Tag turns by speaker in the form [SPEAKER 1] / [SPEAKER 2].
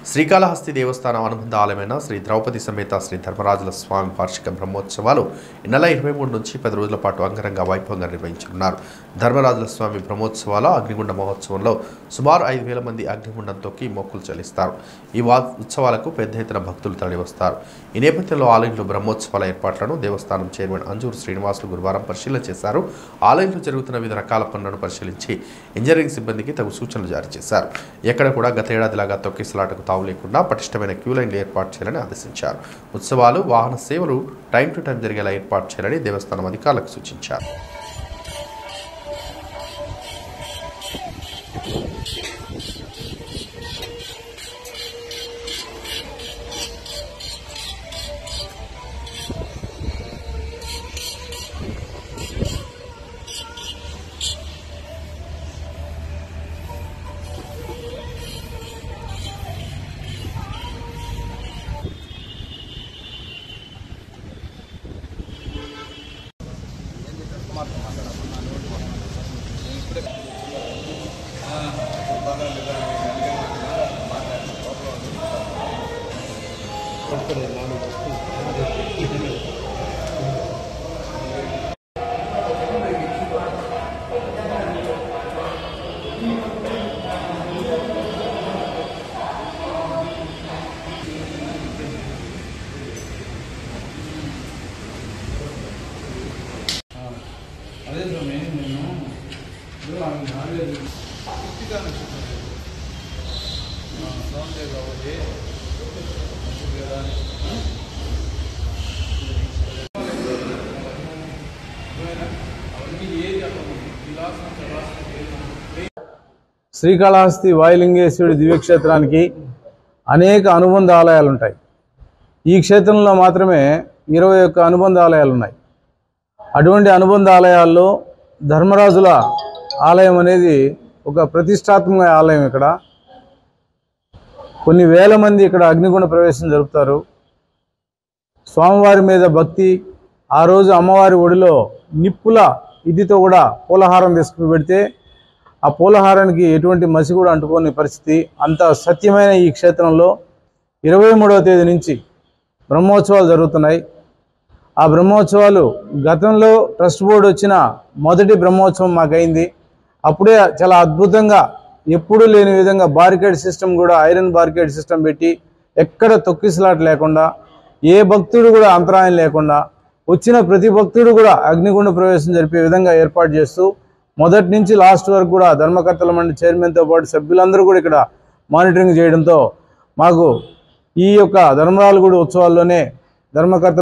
[SPEAKER 1] శ్రీకాళహస్తి దేవస్థానం అనుబంధ ఆలయమైన శ్రీ ద్రౌపది సమేత శ్రీ ధర్మరాజుల స్వామి వార్షిక బ్రహ్మోత్సవాలు ఈ నెల ఇరవై మూడు నుంచి పది రోజుల పాటు అంగరంగ వైభవంగా నిర్వహించనున్నారు ధర్మరాజుల స్వామి బ్రహ్మోత్సవాల అగ్నిగుండ మహోత్సవంలో సుమారు ఐదు వేల మంది అగ్నిగుండం తొక్కి మొక్కులు చెల్లిస్తారు ఈ వా ఉత్సవాలకు పెద్ద ఎత్తున భక్తులు తరలివస్తారు ఈ నేపథ్యంలో ఆలయంలో బ్రహ్మోత్సవాల ఏర్పాట్లను దేవస్థానం చైర్మన్ అంజూరు శ్రీనివాసులు గురువారం పరిశీలన చేశారు ఆలయంలో జరుగుతున్న వివిధ రకాల పనులను పరిశీలించి ఇంజనీరింగ్ సిబ్బందికి తగు సూచనలు జారీ చేశారు ఎక్కడ కూడా గత ఏడాదిలాగా తొక్కిసలాటకు తావు లేకుండా పటిష్టమైన క్యూ లైన్లు ఏర్పాటు చేయాలని ఆదేశించారు ఉత్సవాలు వాహన సేవలు టైం టు టైం జరిగేలా ఏర్పాటు చేయాలని దేవస్థానం అధికారులకు సూచించారు
[SPEAKER 2] అదే స్వామి నేను ఇప్పుడు ఆమె నాలుగైదు పుట్టిగా నక్షత్రం సౌండ్ కాబట్టి మంచిది కదా అని. ఏమైనా అవన్నీ ఏది అక్కడ విలాసం చలాసం శ్రీకాళహస్తి వాయులింగేశ్వరుడి దివ్యక్షేత్రానికి అనేక అనుబంధ ఆలయాలు ఉంటాయి ఈ క్షేత్రంలో మాత్రమే ఇరవై ఒక్క అనుబంధ ఆలయాలు ఉన్నాయి అటువంటి అనుబంధ ఆలయాల్లో ధర్మరాజుల ఆలయం అనేది ఒక ప్రతిష్టాత్మక ఆలయం ఇక్కడ కొన్ని వేల మంది ఇక్కడ అగ్నిగుణ ప్రవేశం జరుపుతారు స్వామివారి మీద భక్తి ఆ రోజు అమ్మవారి ఒడిలో నిప్పుల ఇదితో కూడా పూలహారం తీసుకుని పెడితే ఆ పూలహారానికి ఎటువంటి మసి కూడా అంటుకోని పరిస్థితి అంత సత్యమైన ఈ క్షేత్రంలో ఇరవై మూడవ తేదీ నుంచి బ్రహ్మోత్సవాలు జరుగుతున్నాయి ఆ బ్రహ్మోత్సవాలు గతంలో ట్రస్ట్ బోర్డు వచ్చిన మొదటి బ్రహ్మోత్సవం మాకైంది అప్పుడే చాలా అద్భుతంగా ఎప్పుడూ లేని విధంగా బారికేడ్ సిస్టమ్ కూడా ఐరన్ బారికేడ్ సిస్టమ్ పెట్టి ఎక్కడ తొక్కిసలాట లేకుండా ఏ భక్తుడు కూడా అంతరాయం లేకుండా వచ్చిన ప్రతి భక్తుడు కూడా అగ్నిగుండ ప్రవేశం జరిపే విధంగా ఏర్పాటు చేస్తూ మొదటి నుంచి లాస్ట్ వరకు కూడా ధర్మకర్తల మండలి చైర్మన్తో పాటు సభ్యులందరూ కూడా ఇక్కడ మానిటరింగ్ చేయడంతో మాకు ఈ యొక్క ధర్మరాలు గుడి ఉత్సవాల్లోనే ధర్మకర్త